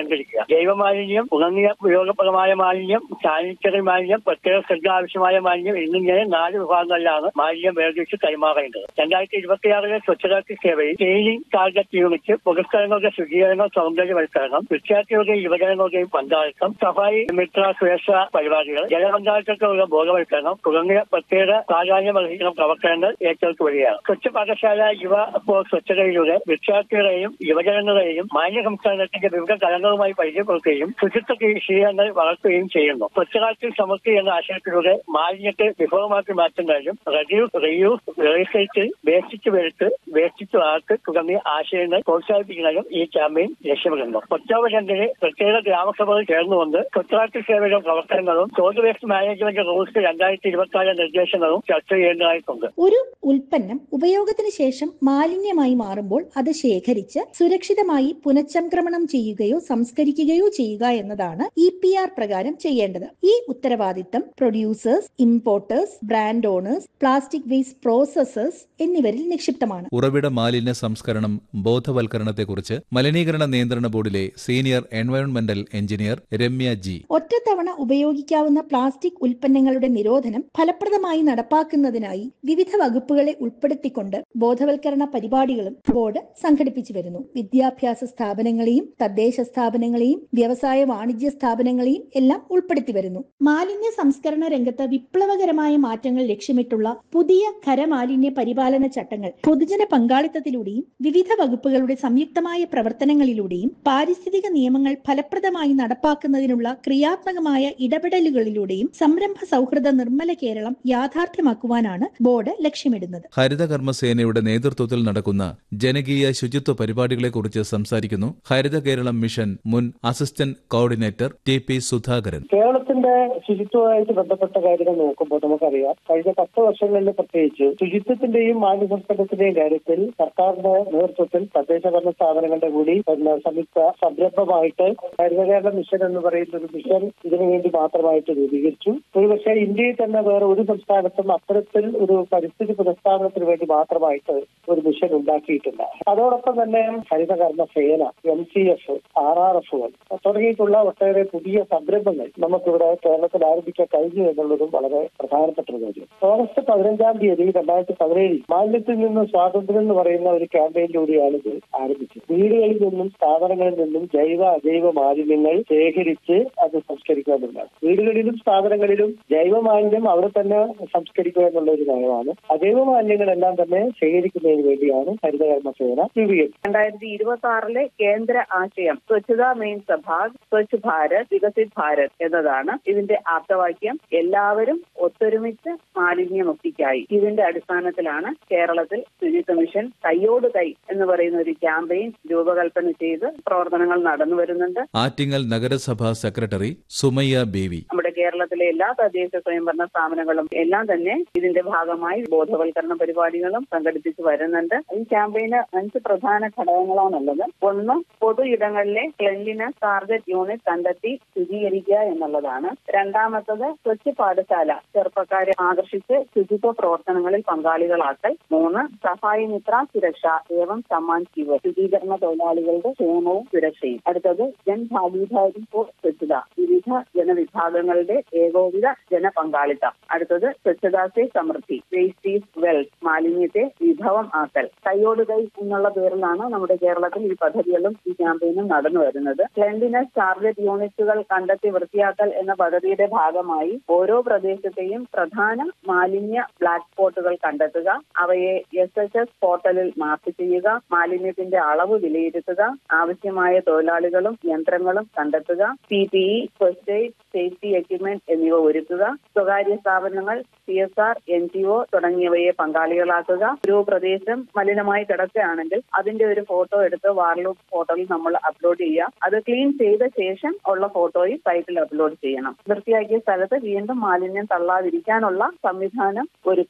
തരംതിരിക്കുക ജൈവ മാലിന്യം ഉണങ്ങിയ ഉപയോഗപ്രദമായ മാലിന്യം സാനിറ്ററി മാലിന്യം പ്രത്യേക ശ്രദ്ധ ആവശ്യമായ മാലിന്യം എന്നിങ്ങനെ നാല് വിഭാഗങ്ങളിലാണ് മാലിന്യം വേർതിരിച്ച് കൈമാറേണ്ടത് രണ്ടായിരത്തി ഇരുപത്തിയാറിലെ സ്വച്ഛതാക്കി സേവയിൽ ക്ലീനിംഗ് ടാർഗറ്റ് യൂണിറ്റ് പൊതുസ്ഥലങ്ങളുടെ ശുചീകരണം സൗന്ദര്യവൽക്കരണം വിദ്യാർത്ഥികളുടെയും യുവജനങ്ങളുടെയും പങ്കാളിത്തം സഫായി മിത്ര സുരക്ഷ പരിപാടികൾ ജലപങ്കാളിത്തത്തിലുള്ള ബോധവൽക്കരണം തുടങ്ങിയ പ്രത്യേക പ്രാധാന്യമർഹിക്കുന്ന പ്രവർത്തനങ്ങൾ ഏറ്റെടുത്തു വരികയാണ് സ്വച്ഛ പാഠശാല യുവ സ്പോർട്സ് സ്വച്ഛതയിലൂടെ വിദ്യാർത്ഥികളെയും യുവജനങ്ങളെയും മാലിന്യ സംസ്ഥാനത്തിന്റെ വിവിധ തലങ്ങളുമായി പരിചയപ്പെടുത്തുകയും ശുചിത്വ ശീലങ്ങൾ വളർത്തുകയും ചെയ്യുന്നു സ്വച്ഛതാക്കി സമൃദ്ധി എന്ന ആശയത്തിലൂടെ മാലിന്യത്തെ വിഭവമാക്കി മാറ്റുന്നതിനും reduce reuse recycle waste wealth waste art തുടങ്ങിയ ആശയങ്ങൾ പ്രോത്സാഹിപ്പിക്കുന്നതിനും ഈ ക്യാമ്പയിൻ ലക്ഷ്യമിടുന്നു ഒക്ടോബർ രണ്ടിന് പ്രത്യേക ഗ്രാമസഭകൾ ചേർന്നുകൊണ്ട് സ്വച്ഛതാക്കി സേവയുടെ പ്രവർത്തനങ്ങളും സോൾഡ് വേസ്റ്റ് മാനേജ്മെന്റ് റൂൾസ് രണ്ടായിരത്തി ഇരുപത്തി ആറ് നിർദ്ദേശങ്ങളും ചർച്ച ചെയ്യേണ്ടതായിട്ടുണ്ട് ഒരു ഉൽപ്പന്നം ഉപയോഗത്തിന് ശേഷം മാലിന്യമായി മാറുമ്പോൾ അത് ശേഖരിച്ച് സുരക്ഷിതമായി പുനഃചംക്രമണം ചെയ്യുകയോ സംസ്കരിക്കുകയോ ചെയ്യുക എന്നതാണ് ഇ പി ആർ പ്രകാരം ചെയ്യേണ്ടത് ഈ ഉത്തരവാദിത്തം producers importers brand owners plastic waste processors എന്നിവരിൽ നിക്ഷിപ്തമാണ് ഉറവിട മാലിന്യ സംസ്കരണം ബോധവൽക്കരണത്തെക്കുറിച്ച് മലിനീകരണ നിയന്ത്രണ ബോർഡിലെ സീനിയർ എൻവയോൺമെന്റൽ എഞ്ചിനീയർ രമ്യ ജി ഒറ്റത്തവണ ഉപയോഗിക്കാവുന്ന പ്ലാസ്റ്റിക് ഉൽപ്പന്നങ്ങളുടെ നിരോധനം ഫലപ്രദമായി നടപ്പാക്കുന്നതിനായി വിവിധ വകുപ്പുകളെ ഉൾപ്പെടുത്തിക്കൊണ്ട് ബോധവൽക്കരണ പരിപാടികളും ബോർഡ് സംഘടിപ്പിച്ചു വരുന്നു വിദ്യാഭ്യാസ സ്ഥാപനങ്ങളെയും തദ്ദേശ സ്ഥാപനങ്ങളെയും വ്യവസായ വാണിജ്യ സ്ഥാപനങ്ങളെയും എല്ലാം ഉൾപ്പെടുത്തി വരുന്നു മാലിന്യ സംസ്കരണ രംഗത്ത് വിപ്ലവകരമായ മാറ്റങ്ങൾ ലക്ഷ്യമിട്ടുള്ള പുതിയ ഖരമാലിന്യ പരിപാലന ചട്ടങ്ങൾ പൊതുജന പങ്കാളിത്തത്തിലൂടെയും വിവിധ വകുപ്പുകളുടെ സംയുക്തമായ പ്രവർത്തനങ്ങളിലൂടെയും പാരിസ്ഥിതിക നിയമങ്ങൾ ഫലപ്രദമായി നടപ്പാക്കുന്നതിനുള്ള ക്രിയാത്മകമായ ഇടപെടലുകളിലൂടെയും സംരംഭ സൗഹൃദ നിർമ്മല കേരളം യാഥാർത്ഥ്യമാക്കുവാനാണ് ബോർഡ് ലക്ഷ്യമിടുന്നത് ഹരിതകർമ്മസേനയുടെ നേതൃത്വത്തിൽ നടക്കുന്ന ജനകീയ ശുചിത്വ പരിപാടികളെക്കുറിച്ച് സംസാരിക്കുന്നു ഹരിത കേരളം മിഷൻ മുൻ assistant coordinator T P Sudhakaran കേരളത്തിന്റെ ശുചിത്വമായിട്ട് ബന്ധപ്പെട്ട കാര്യങ്ങൾ നോക്കുമ്പോൾ നമുക്കറിയാം കഴിഞ്ഞ പത്ത് വർഷങ്ങളിൽ പ്രത്യേകിച്ച് ശുചിത്വത്തിന്റെയും മാലിന്യ സംസ്കരണത്തിന്റെയും കാര്യത്തിൽ സർക്കാരിന്റെ നേതൃത്വത്തിൽ തദ്ദേശ ഭരണ സ്ഥാപനങ്ങളുടെ കൂടി പിന്നെ സംയുക്ത സംരംഭമായിട്ട് ഹരിതകേരള മിഷൻ എന്ന് പറയുന്ന ഒരു മിഷൻ ഇതിനു വേണ്ടി മാത്രമായിട്ട് രൂപീകരിച്ചു ഒരുപക്ഷെ ഇന്ത്യയിൽ തന്നെ വേറെ ഒരു സംസ്ഥാനത്തും അത്തരത്തിൽ ഒരു പരിസ്ഥിതി പുനഃസ്ഥാപനത്തിന് വേണ്ടി മാത്രമായിട്ട് ഒരു മിഷൻ ഉണ്ടാക്കിയിട്ടില്ല അതോടൊപ്പം തന്നെ Harithakarma Sena M C F R R എഫുകൾ തുടങ്ങിയിട്ടുള്ള ഒട്ടേറെ പുതിയ സംരംഭങ്ങൾ നമുക്കിവിടെ കേരളത്തിൽ ആരംഭിക്കാൻ കഴിഞ്ഞു എന്നുള്ളതും വളരെ പ്രധാനപ്പെട്ട ഒരു കാര്യം ഓഗസ്റ്റ് പതിനഞ്ചാം തീയതി രണ്ടായിരത്തി പതിനേഴിൽ മാലിന്യത്തിൽ നിന്ന് സ്വാതന്ത്ര്യം എന്ന് പറയുന്ന ഒരു ക്യാമ്പയിനിലൂടെയാണ് ഇത് ആരംഭിച്ചത് വീടുകളിൽ നിന്നും സ്ഥാപനങ്ങളിൽ നിന്നും ജൈവ അജൈവ മാലിന്യങ്ങൾ ശേഖരിച്ച് അത് സംസ്കരിക്കുക എന്നുള്ളതാണ് വീടുകളിലും സ്ഥാപനങ്ങളിലും ജൈവ മാലിന്യം അവിടെ തന്നെ സംസ്കരിക്കുക എന്നുള്ള ഒരു നയമാണ് അജൈവ മാലിന്യങ്ങളെല്ലാം തന്നെ ശേഖരിക്കുന്നതിന് വേണ്ടിയാണ് ഹരിതകർമ്മ സേന രൂപീകരിച്ചത് രണ്ടായിരത്തി ഇരുപത്തി ആറിലെ കേന്ദ്ര ആശയം സ്വച്ഛതാ മെയിൻ സഭാഗ് സ്വച്ഛ് ഭാരത് വികസിത് ഭാരത് എന്നതാണ് ഇതിന്റെ ആപ്തവാക്യം എല്ലാവരും ഒത്തൊരുമിച്ച് മാലിന്യമുക്തിക്കായി ഇതിന്റെ അടിസ്ഥാനത്തിലാണ് കേരളത്തിൽ ശുചിത്വ മിഷൻ കൈയോട് കൈ എന്ന് പറയുന്ന ഒരു ക്യാമ്പയിൻ രൂപകൽപ്പന ചെയ്ത് പ്രവർത്തനങ്ങൾ നടന്നു വരുന്നുണ്ട് ആറ്റിങ്ങൽ നഗരസഭാ സെക്രട്ടറി സുമയ്യ ബേവി നമ്മുടെ കേരളത്തിലെ എല്ലാ തദ്ദേശ സ്വയംഭരണ സ്ഥാപനങ്ങളും എല്ലാം തന്നെ ഇതിന്റെ ഭാഗമായി ബോധവൽക്കരണ പരിപാടികളും സംഘടിപ്പിച്ചു വരുന്നുണ്ട് ഈ ക്യാമ്പയിന് അഞ്ച് പ്രധാന ഘടകങ്ങളാണുള്ളത് ഒന്ന് പൊതു ഇടങ്ങളിലെ ക്ലെൻലിനെസ് ടാർഗറ്റ് യൂണിറ്റ് കണ്ടെത്തി ശുചീകരിക്കുക എന്നുള്ളതാണ് രണ്ടാമത്തത് സ്വച്ഛ പാഠശാല ചെറുപ്പക്കാരെ ആകർഷിച്ച് ശുചിത്വ പ്രവർത്തനങ്ങളിൽ പങ്കാളികളാക്കൽ മൂന്ന് സഫായി മിത്ര സുരക്ഷ ഏവം സമ്മാൻ ശിവ ശുചീകരണ തൊഴിലാളികളുടെ ക്ഷേമവും സുരക്ഷയും അടുത്തത് ജൻഭാഗീദാരി ഫോർ സ്വച്ഛത വിവിധ ജനവിഭാഗങ്ങളുടെ ഏകോപിത ജനപങ്കാളിത്തം അടുത്തത് സ്വച്ഛതാ സേ സമൃദ്ധി വേസ്റ്റ് ഈസ് വെൽത്ത് മാലിന്യത്തെ വിഭവം ആക്കൽ കൈയോട് കൈ എന്നുള്ള പേരിലാണ് നമ്മുടെ കേരളത്തിൽ ഈ പദ്ധതികളും ഈ ക്യാമ്പയിനും നടന്നു വരുന്നത് ക്ലെൻലിനെസ് ടാർഗറ്റ് യൂണിറ്റുകൾ കണ്ടെത്തി വൃത്തിയാക്കൽ എന്ന പദ്ധതിയുടെ ഭാഗമായി ഓരോ പ്രദേശത്തെയും പ്രധാന മാലിന്യ ബ്ലാക്ക് സ്പോട്ടുകൾ കണ്ടെത്തുക അവയെ എസ് എച്ച് എസ് പോർട്ടലിൽ മാർക്ക് ചെയ്യുക മാലിന്യത്തിന്റെ അളവ് വിലയിരുത്തുക ആവശ്യമായ തൊഴിലാളികളും യന്ത്രങ്ങളും കണ്ടെത്തുക P P E first aid safety equipment എന്നിവ ഒരുക്കുക സ്വകാര്യ സ്ഥാപനങ്ങൾ C S R N G O തുടങ്ങിയവയെ പങ്കാളികളാക്കുക ഒരു പ്രദേശം മലിനമായി കിടക്കുകയാണെങ്കിൽ അതിന്റെ ഒരു ഫോട്ടോ എടുത്ത് വാർലൂപ്പ് പോർട്ടലിൽ നമ്മൾ അപ്ലോഡ് ചെയ്യുക അത് ക്ലീൻ ചെയ്ത ശേഷം ഉള്ള ഫോട്ടോയും സൈറ്റിൽ അപ്ലോഡ് ചെയ്യണം വൃത്തിയാക്കിയ സ്ഥലത്ത് വീണ്ടും മാലിന്യം തള്ളാതിരിക്കാനുള്ള സംവിധാനം ഒരുക്കുക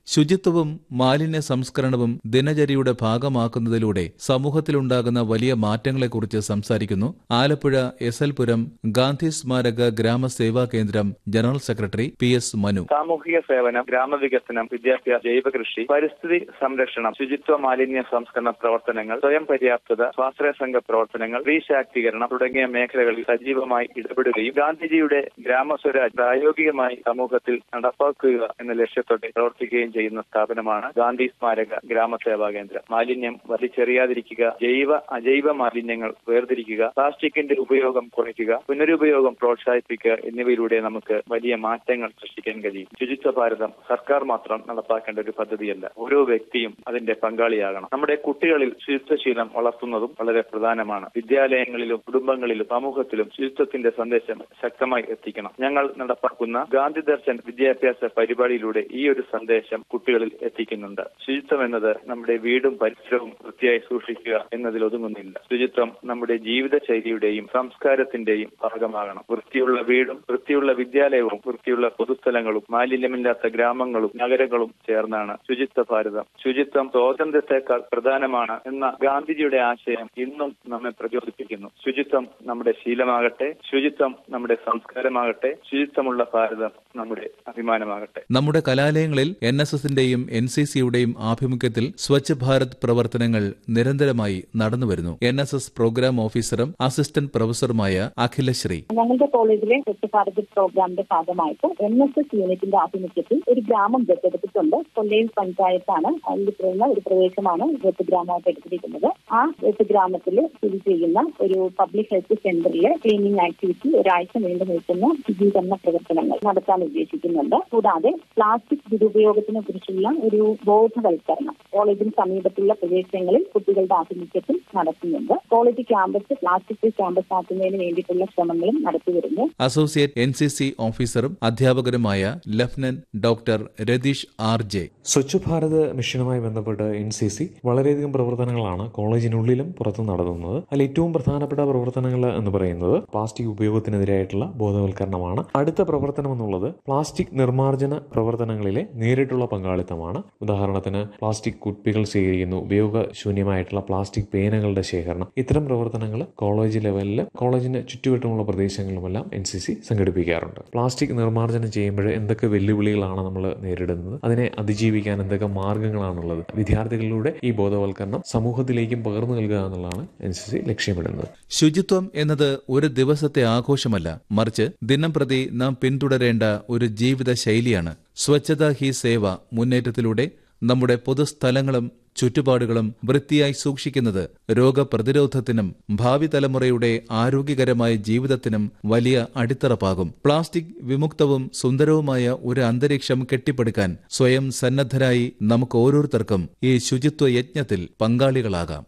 ശുചിത്വവും മാലിന്യ സംസ്കരണവും ദിനചര്യയുടെ ഭാഗമാക്കുന്നതിലൂടെ സമൂഹത്തിലുണ്ടാകുന്ന വലിയ മാറ്റങ്ങളെക്കുറിച്ച് സംസാരിക്കുന്നു ആലപ്പുഴ എസ് എൽ പുരം ഗാന്ധി സ്മാരക ഗ്രാമസേവാ കേന്ദ്രം general secretary P S Manu സാമൂഹിക സേവനം ഗ്രാമവികസനം വിദ്യാഭ്യാസം ജൈവകൃഷി പരിസ്ഥിതി സംരക്ഷണം ശുചിത്വ മാലിന്യ സംസ്കരണ പ്രവർത്തനങ്ങൾ സ്വയം പര്യാപ്തത സ്വാശ്രയ സംഘ പ്രവർത്തനങ്ങൾ സ്ത്രീ ശാക്തീകരണം തുടങ്ങിയ മേഖലകളിൽ സജീവമായി ഇടപെടുകയും ഗാന്ധിജിയുടെ ഗ്രാമസ്വരാജ് പ്രായോഗികമായി സമൂഹത്തിൽ നടപ്പാക്കുക എന്ന ലക്ഷ്യത്തോടെ പ്രവർത്തിക്കുകയും ചെയ്യുന്ന സ്ഥാപനമാണ് ഗാന്ധി സ്മാരക ഗ്രാമസേവാ കേന്ദ്രം മാലിന്യം വലിച്ചെറിയാതിരിക്കുക ജൈവ അജൈവ മാലിന്യങ്ങൾ വേർതിരിക്കുക പ്ലാസ്റ്റിക്കിന്റെ ഉപയോഗം കുറയ്ക്കുക പുനരുപയോഗം പ്രോത്സാഹിപ്പിക്കുക എന്നിവയിലൂടെ നമുക്ക് വലിയ മാറ്റങ്ങൾ സൃഷ്ടിക്കാൻ കഴിയും ശുചിത്വ ഭാരതം സർക്കാർ മാത്രം നടപ്പാക്കേണ്ട ഒരു പദ്ധതിയല്ല ഓരോ വ്യക്തിയും അതിന്റെ പങ്കാളിയാകണം നമ്മുടെ കുട്ടികളിൽ ശുചിത്വശീലം വളർത്തുന്നതും വളരെ പ്രധാനമാണ് വിദ്യാലയങ്ങളിലും കുടുംബങ്ങളിലും സമൂഹത്തിലും ശുചിത്വത്തിന്റെ സന്ദേശം ശക്തമായി എത്തിക്കണം ഞങ്ങൾ നടപ്പാക്കുന്ന ഗാന്ധി ദർശൻ വിദ്യാഭ്യാസ പരിപാടിയിലൂടെ ഈ ഒരു സന്ദേശം കുട്ടികളിൽ എത്തിക്കുന്നുണ്ട് ശുചിത്വം എന്നത് നമ്മുടെ വീടും പരിസരവും വൃത്തിയായി സൂക്ഷിക്കുക എന്നതിൽ ഒതുങ്ങുന്നില്ല ശുചിത്വം നമ്മുടെ ജീവിതശൈലിയുടെയും സംസ്കാരത്തിന്റെയും ഭാഗമാകണം വൃത്തിയുള്ള വീടും വൃത്തിയുള്ള വിദ്യാലയവും വൃത്തിയുള്ള പൊതുസ്ഥലങ്ങളും മാലിന്യമില്ലാത്ത ഗ്രാമങ്ങളും നഗരങ്ങളും ചേർന്നാണ് ശുചിത്വ ഭാരതം ശുചിത്വം സ്വാതന്ത്ര്യത്തെക്കാൾ പ്രധാനമാണ് എന്ന ഗാന്ധിജിയുടെ ആശയം ഇന്നും നമ്മെ പ്രചോദിപ്പിക്കുന്നു ശുചിത്വം നമ്മുടെ ശീലമാകട്ടെ ശുചിത്വം നമ്മുടെ സംസ്കാരമാകട്ടെ ശുചിത്വമുള്ള ഭാരതം നമ്മുടെ അഭിമാനമാകട്ടെ നമ്മുടെ കലാലയങ്ങളിൽ എൻ എസ് എസിന്റെയും എൻ സി സിയുടെയും ആഭിമുഖ്യത്തിൽ സ്വച്ഛ് ഭാരത് പ്രവർത്തനങ്ങൾ നിരന്തരമായി നടന്നുവരുന്നു എൻ എസ് എസ് പ്രോഗ്രാം ഓഫീസറും അസിസ്റ്റന്റ് പ്രൊഫസറുമായ അഖിലശ്രീ ഞങ്ങളുടെ കോളേജിലെ സ്വച്ഛ ഭാരത് പ്രോഗ്രാമിന്റെ ഭാഗമായിട്ട് എൻ എസ് എസ് യൂണിറ്റിന്റെ ആഭിമുഖ്യത്തിൽ ഒരു ഗ്രാമം ദത്തെടുത്തിട്ടുണ്ട് കൊല്ലയിൽ പഞ്ചായത്താണ് അതിൽ പറയുന്ന ഒരു പ്രദേശമാണ് ദത്ത് ഗ്രാമമായിട്ട് എടുത്തിരിക്കുന്നത് ആ ദത്ത് ഗ്രാമത്തിൽ സ്ഥിതി ചെയ്യുന്ന ഒരു പബ്ലിക് ഹെൽത്ത് സെന്ററിലെ ക്ലീനിങ് ആക്ടിവിറ്റി ഒരാഴ്ച നീണ്ടു നിൽക്കുന്ന ശുചീകരണ പ്രവർത്തനങ്ങൾ നടത്താൻ ഉദ്ദേശിക്കുന്നുണ്ട് കൂടാതെ പ്ലാസ്റ്റിക് ദുരുപയോഗത്തിനെ കുറിച്ചുള്ള ഒരു ബോധവൽക്കരണം കോളേജിന് സമീപത്തുള്ള പ്രദേശങ്ങളിൽ കുട്ടികളുടെ ആഭിമുഖ്യത്തിൽ നടത്തുന്നുണ്ട് college campus plastic free campus ആക്കുന്നതിന് വേണ്ടിയിട്ടുള്ള ശ്രമങ്ങളും നടത്തിവരുന്നു അസോസിയേറ്റ് എൻ സി സി ഓഫീസറും അധ്യാപകരുമായ lieutenant doctor Ratheesh R J Swachh Bharat മിഷനുമായി ബന്ധപ്പെട്ട് എൻ സി സി വളരെയധികം പ്രവർത്തനങ്ങളാണ് കോളേജിനുള്ളിലും പുറത്തും നടത്തുന്നത് അതിൽ ഏറ്റവും പ്രധാനപ്പെട്ട പ്രവർത്തനങ്ങൾ എന്ന് പറയുന്നത് പ്ലാസ്റ്റിക് ഉപയോഗത്തിനെതിരായിട്ടുള്ള ബോധവൽക്കരണമാണ് അടുത്ത പ്രവർത്തനം എന്നുള്ളത് പ്ലാസ്റ്റിക് നിർമ്മാർജ്ജന പ്രവർത്തനങ്ങളിലെ നേരിട്ടുള്ള പങ്കാളിത്തമാണ് ഉദാഹരണത്തിന് പ്ലാസ്റ്റിക് കുപ്പികൾ സ്വീകരിക്കുന്നു ഉപയോഗശൂന്യമായിട്ടുള്ള പ്ലാസ്റ്റിക് പേനകളുടെ ശേഖരണം ഇത്തരം പ്രവർത്തനങ്ങൾ കോളേജ് ലെവലിൽ കോളേജിന് ചുറ്റുവട്ടമുള്ള പ്രദേശങ്ങളിലുമെല്ലാം എൻ സി സി സംഘടിപ്പിക്കാറുണ്ട് പ്ലാസ്റ്റിക് നിർമ്മാർജ്ജനം ചെയ്യുമ്പോൾ എന്തൊക്കെ വെല്ലുവിളികളാണ് നമ്മൾ നേരിടുന്നത് അതിനെ അതിജീവിക്കാൻ എന്തൊക്കെ മാർഗങ്ങളാണുള്ളത് വിദ്യാർത്ഥികളിലൂടെ ഈ ബോധവൽക്കരണം സമൂഹത്തിലേക്കും പകർന്നു നൽകുക എന്നുള്ളതാണ് എൻ സി സി ലക്ഷ്യമിടുന്നത് ശുചിത്വം എന്നത് ഒരു ദിവസത്തെ ആഘോഷമല്ല മറിച്ച് ദിനംപ്രതി നാം പിന്തുടരേണ്ട ഒരു ജീവിത ശൈലിയാണ് സ്വച്ഛത ഹി സേവ മുന്നേറ്റത്തിലൂടെ നമ്മുടെ പൊതുസ്ഥലങ്ങളും ചുറ്റുപാടുകളും വൃത്തിയായി സൂക്ഷിക്കുന്നത് രോഗപ്രതിരോധത്തിനും ഭാവി തലമുറയുടെ ആരോഗ്യകരമായ ജീവിതത്തിനും വലിയ അടിത്തറപ്പാകും പ്ലാസ്റ്റിക് വിമുക്തവും സുന്ദരവുമായ ഒരു അന്തരീക്ഷം കെട്ടിപ്പടുക്കാൻ സ്വയം സന്നദ്ധരായി നമുക്ക് ഓരോരുത്തർക്കും ഈ ശുചിത്വ യജ്ഞത്തിൽ പങ്കാളികളാകാം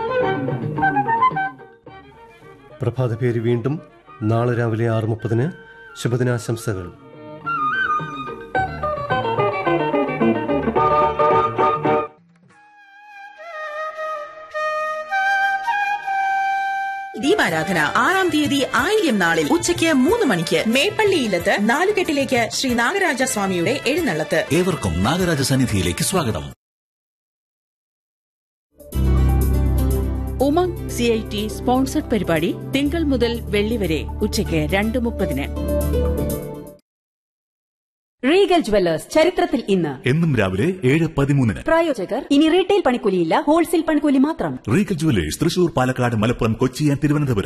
പ്രഭാത പേര് വീണ്ടും നാളെ രാവിലെ ആറ് മുപ്പതിന് ശുഭദിനാശംസകൾ ദീപാരാധന ആറാം തീയതി ആയില്യം നാളിൽ ഉച്ചയ്ക്ക് മൂന്ന് മണിക്ക് മേപ്പള്ളിയിലത്ത് നാലുകെട്ടിലേക്ക് ശ്രീ നാഗരാജ സ്വാമിയുടെ എഴുന്നള്ളത്ത് ഏവർക്കും നാഗരാജ സന്നിധിയിലേക്ക് സ്വാഗതം Umang C I T sponsored പരിപാടി തിങ്കൾ മുതൽ വെള്ളി വരെ ഉച്ചയ്ക്ക് രണ്ട് മുപ്പതിന് റീഗൽ ജുവല്ലേഴ്സ് ചരിത്രത്തിൽ ഇന്ന് എന്നും രാവിലെ ഏഴ് പതിമൂന്നിന് പ്രായോജകർ ഇനി റീറ്റെയിൽ പണിക്കൂലിയില്ല ഹോൾസെയിൽ പണിക്കൂലി മാത്രം Regal jewellers Thrissur Palakkad Malappuram Kochi and Thiruvananthapuram